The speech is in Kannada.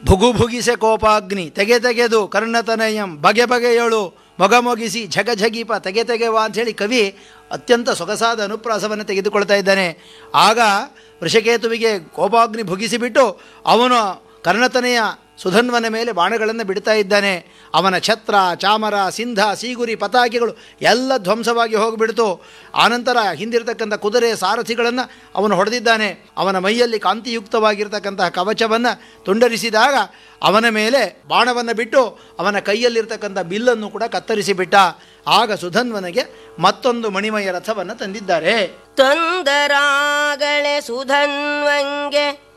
ಭುಗು ಭುಗಿಸೆ ಕೋಪಾಗ್ನಿ ತೆಗೆ ತೆಗೆದು ಕರ್ಣತನಯಂ ಬಗೆ ಬಗೆಯಳು ಮೊಗ ಮೊಗಿಸಿ ಝಗ ಝಗೀಪ ತೆಗೆ ತೆಗೆವ ಅಂಥೇಳಿ ಕವಿ ಅತ್ಯಂತ ಸೊಗಸಾದ ಅನುಪ್ರಾಸವನ್ನು ತೆಗೆದುಕೊಳ್ತಾ ಇದ್ದಾನೆ ಆಗ ವೃಷಕೇತುವಿಗೆ ಕೋಪಾಗ್ನಿ ಭುಗಿಸಿಬಿಟ್ಟು ಅವನು ಕರ್ಣತನೆಯ ಸುಧನ್ವನ ಮೇಲೆ ಬಾಣಗಳನ್ನು ಬಿಡ್ತಾ ಇದ್ದಾನೆ ಅವನ ಛತ್ರ ಚಾಮರ ಸಿಂಧ ಸೀಗುರಿ ಪತಾಕಿಗಳು ಎಲ್ಲ ಧ್ವಂಸವಾಗಿ ಹೋಗಿಬಿಡ್ತು ಆನಂತರ ಹಿಂದಿರತಕ್ಕಂಥ ಕುದುರೆ ಸಾರಥಿಗಳನ್ನು ಅವನು ಹೊಡೆದಿದ್ದಾನೆ ಅವನ ಮೈಯಲ್ಲಿ ಕಾಂತಿಯುಕ್ತವಾಗಿರ್ತಕ್ಕಂತಹ ಕವಚವನ್ನು ತುಂಡರಿಸಿದಾಗ ಅವನ ಮೇಲೆ ಬಾಣವನ್ನು ಬಿಟ್ಟು ಅವನ ಕೈಯಲ್ಲಿರ್ತಕ್ಕಂಥ ಬಿಲ್ಲನ್ನು ಕೂಡ ಕತ್ತರಿಸಿಬಿಟ್ಟ ಆಗ ಸುಧನ್ವನಿಗೆ ಮತ್ತೊಂದು ಮಣಿಮಯ ರಥವನ್ನು ತಂದಿದ್ದಾರೆ ತೊಂದರಾಗಳೆ ಸುಧನ್ವಂಗೆ